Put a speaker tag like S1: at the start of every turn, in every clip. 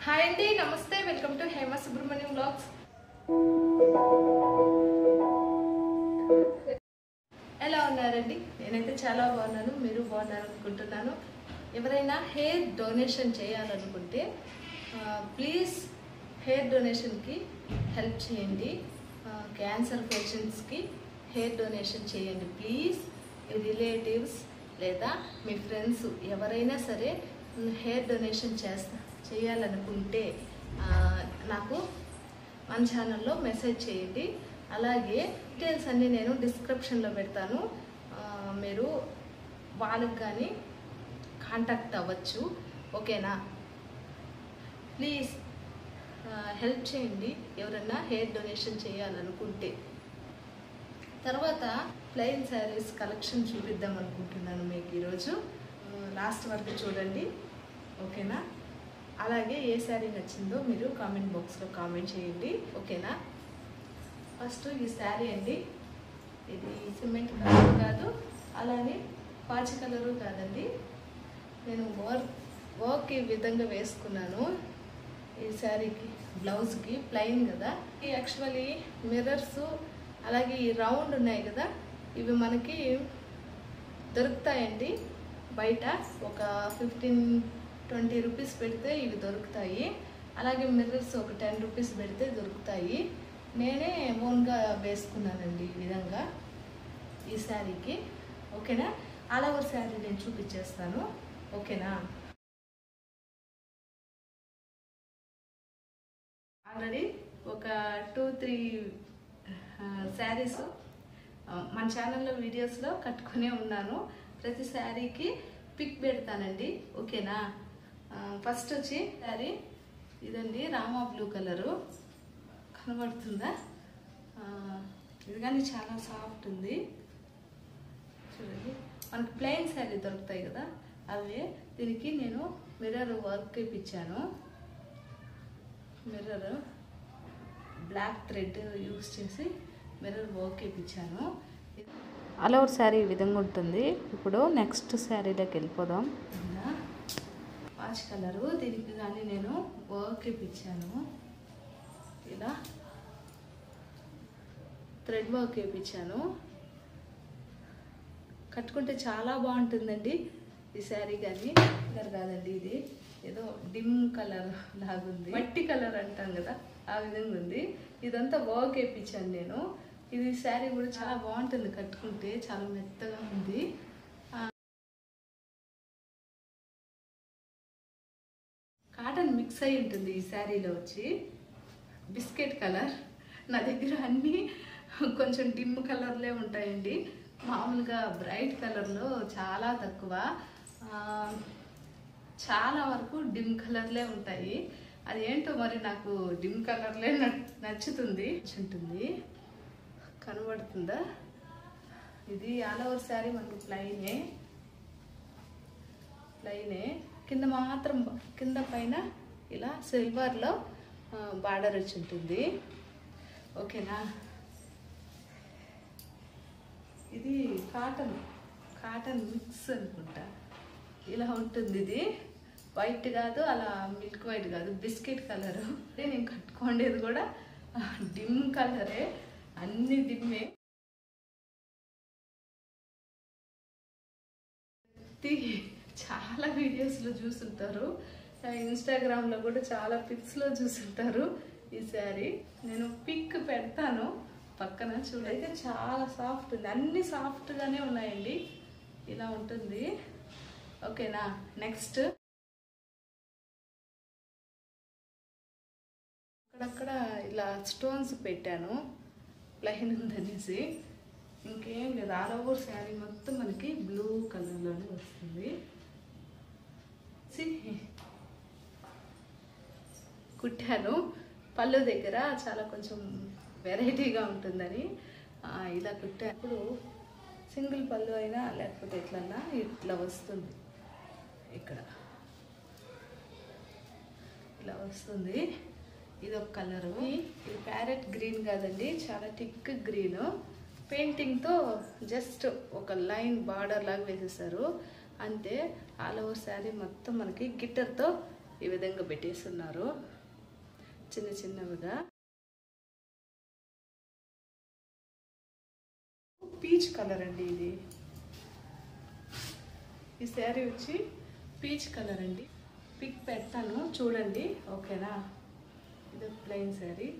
S1: Hi అండి నమస్తే welcome to Hema Subrahmanyam blogs ఎలా ఉన్నారండి నేనైతే చాలా బాగున్నాను మీరు బాగున్నారు అనుకుంటున్నాను ఎవరైనా హెయిర్ డొనేషన్ చేయాలనుకుంటే ప్లీజ్ హెయిర్ డొనేషన్కి హెల్ప్ చేయండి క్యాన్సర్ పేషెంట్స్కి హెయిర్ డొనేషన్ చేయండి ప్లీజ్ రిలేటివ్స్ లేదా మీ ఫ్రెండ్స్ ఎవరైనా సరే హెయిర్ డొనేషన్ చేస్తా చేయాలనుకుంటే ఆ, నాకు మన ఛానల్లో మెసేజ్ చేయండి అలాగే డీటెయిల్స్ అన్నీ నేను డిస్క్రిప్షన్లో పెడతాను ఆ, మీరు వాళ్ళకి కానీ కాంటాక్ట్ అవ్వచ్చు ఓకేనా ప్లీజ్ హెల్ప్ చేయండి ఎవరన్నా హెయిర్ డొనేషన్ చేయాలనుకుంటే తర్వాత ప్లెయిన్ శారీస్ కలెక్షన్ చూపిద్దాం అనుకుంటున్నాను మీకు ఈరోజు లాస్ట్ వరకు చూడండి ఓకేనా అలాగే ఏ శారీ నచ్చిందో మీరు కామెంట్ బాక్స్లో కామెంట్ చేయండి ఓకేనా ఫస్ట్ ఈ శారీ అండి ఇది సిమెంట్ కలర్ కాదు అలానే పాచి కలరు కాదండి నేను వర్క్ వర్క్ ఈ విధంగా వేసుకున్నాను ఈ శారీకి బ్లౌజ్కి ప్లెయిన్ కదా ఈ యాక్చువల్లీ మిర్రర్స్ అలాగే ఈ రౌండ్ ఉన్నాయి కదా ఇవి మనకి దొరుకుతాయండి బయట ఒక ఫిఫ్టీన్ ట్వంటీ రూపీస్ పెడితే ఇవి దొరుకుతాయి అలాగే మిర్రర్స్ ఒక టెన్ రూపీస్ పెడితే దొరుకుతాయి నేనే ఓన్గా వేసుకున్నానండి ఈ విధంగా ఈ శారీకి ఓకేనా ఆల్ ఓవర్ శారీ నేను చూపించేస్తాను ఓకేనా ఆల్రెడీ ఒక టూ త్రీ శారీస్ మన ఛానల్లో వీడియోస్లో కట్టుకునే ఉన్నాను ప్రతి శారీకి పిక్ పెడతానండి ఓకేనా ఫస్ట్ వచ్చి శారీ ఇదండి రామా బ్లూ కలరు కనబడుతుందా ఆ, ఇది కానీ చాలా సాఫ్ట్ ఉంది చూడండి మనకి ప్లెయిన్ శారీ దొరుకుతాయి కదా అవే దీనికి నేను మిర్రర్ వర్క్ ఇప్పించాను మిర్రర్ బ్లాక్ థ్రెడ్ యూస్ చేసి మిర్రర్ వర్క్ ఇప్పించాను
S2: ఆల్ ఓవర్ శారీ ఈ విధంగా ఉంటుంది ఇప్పుడు నెక్స్ట్ శారీలోకి వెళ్ళిపోదాం
S1: వాచ్ కలరు దీనికి కానీ నేను వర్క్ ఇప్పించాను ఇలా థ్రెడ్ వర్క్ వేయించాను కట్టుకుంటే చాలా బాగుంటుందండి ఈ శారీ కానీ కలర్ కాదండి ఇది ఏదో డిమ్ కలర్ లాగుంది మట్టి కలర్ అంటాం కదా ఆ విధంగా ఉంది ఇదంతా వర్క్ వేయించాను నేను ఇది శారీ కూడా చాలా బాగుంటుంది కట్టుకుంటే చాలా మెత్తగా ఉంది కాటన్ మిక్స్ అయి ఉంటుంది ఈ శారీలో వచ్చి బిస్కెట్ కలర్ నా దగ్గర అన్నీ కొంచెం డిమ్ కలర్లే ఉంటాయండి మామూలుగా బ్రైట్ కలర్లో చాలా తక్కువ ఆ, చాలా వరకు డిమ్ కలర్లే ఉంటాయి అది ఏంటో మరి నాకు డిమ్ కలర్లే న- నచ్చుతుంది ఉంటుంది కనబడుతుందా ఇది ఆల్ ఓవర్ శారీ మనకు ప్లైనే ప్లైనే కింద మాత్రం కింద పైన ఇలా సిల్వర్లో బార్డర్ వచ్చి ఉంటుంది ఓకేనా ఇది కాటన్ కాటన్ మిక్స్ అనుకుంటా ఇలా ఉంటుంది ఇది వైట్ కాదు అలా మిల్క్ వైట్ కాదు బిస్కెట్ కలరు నేను కట్టుకోండేది కూడా డిమ్ కలరే అన్ని డిమ్మే ప్రతి చాలా వీడియోస్లో చూసుంటారు ఇన్స్టాగ్రామ్లో కూడా చాలా పిక్స్లో చూసుంటారు ఈ శారీ నేను పిక్ పెడతాను పక్కన చూడైతే చాలా సాఫ్ట్ ఉంది అన్ని సాఫ్ట్గానే ఉన్నాయండి ఇలా ఉంటుంది ఓకేనా నెక్స్ట్ అక్కడక్కడ ఇలా స్టోన్స్ పెట్టాను ప్లెయిన్ ఉందనేసి ఇంకేం లేదు ఆల్ ఓవర్ శారీ మొత్తం మనకి బ్లూ కలర్లోనే వస్తుంది See? కుట్టాను పళ్ళు దగ్గర చాలా కొంచెం వెరైటీగా ఉంటుందని ఆ, ఇలా కుట్టాను సింగిల్ పళ్ళు అయినా లేకపోతే ఎట్లన్నా ఇట్లా వస్తుంది ఇక్కడ ఇలా వస్తుంది ఇది ఒక కలరు ఇది ప్యారెట్ గ్రీన్ కాదండి చాలా థిక్ గ్రీన్ పెయింటింగ్తో జస్ట్ ఒక లైన్ బార్డర్ లాగా వేసేసారు అంతే ఆల్ ఓవర్ శారీ మొత్తం మనకి గిట్టర్తో ఈ విధంగా పెట్టేస్తున్నారు చిన్న చిన్నవిగా పీచ్ కలర్ అండి ఇది ఈ శారీ వచ్చి పీచ్ కలర్ అండి పిక్ పెడతాను చూడండి ఓకేనా ఇది ప్లెయిన్ శారీ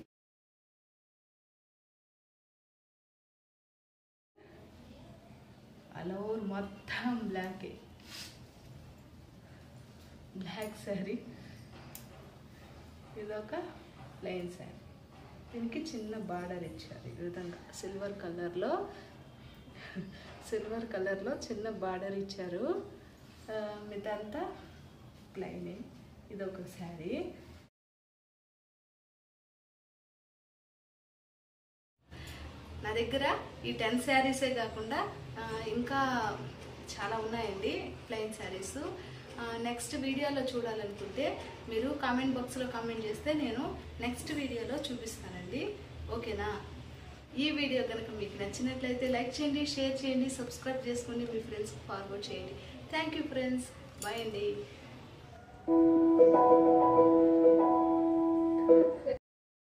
S1: అలౌర్ మొత్తం బ్లాకే బ్లాక్ శారీ ఇదొక ప్లెయిన్ శారీ దీనికి చిన్న బార్డర్ ఇచ్చారు ఈ విధంగా సిల్వర్ కలర్లో సిల్వర్ కలర్లో చిన్న బార్డర్ ఇచ్చారు ఆ, మిగతాంతా ప్లెయిన్ ఇదొక శారీ నా దగ్గర ఈ టెన్ శారీసే కాకుండా ఆ, ఇంకా చాలా ఉన్నాయండి ప్లెయిన్ శారీస్ నెక్స్ట్ వీడియోలో చూడాలనుకుంటే మీరు కామెంట్ బాక్స్లో కామెంట్ చేస్తే నేను నెక్స్ట్ వీడియోలో చూపిస్తానండి ఓకేనా ఈ వీడియో కనుక మీకు నచ్చినట్లయితే లైక్ చేయండి షేర్ చేయండి సబ్స్క్రైబ్ చేసుకోండి మీ ఫ్రెండ్స్కి ఫార్వర్డ్ చేయండి థ్యాంక్ యూ ఫ్రెండ్స్ బాయ్ అండి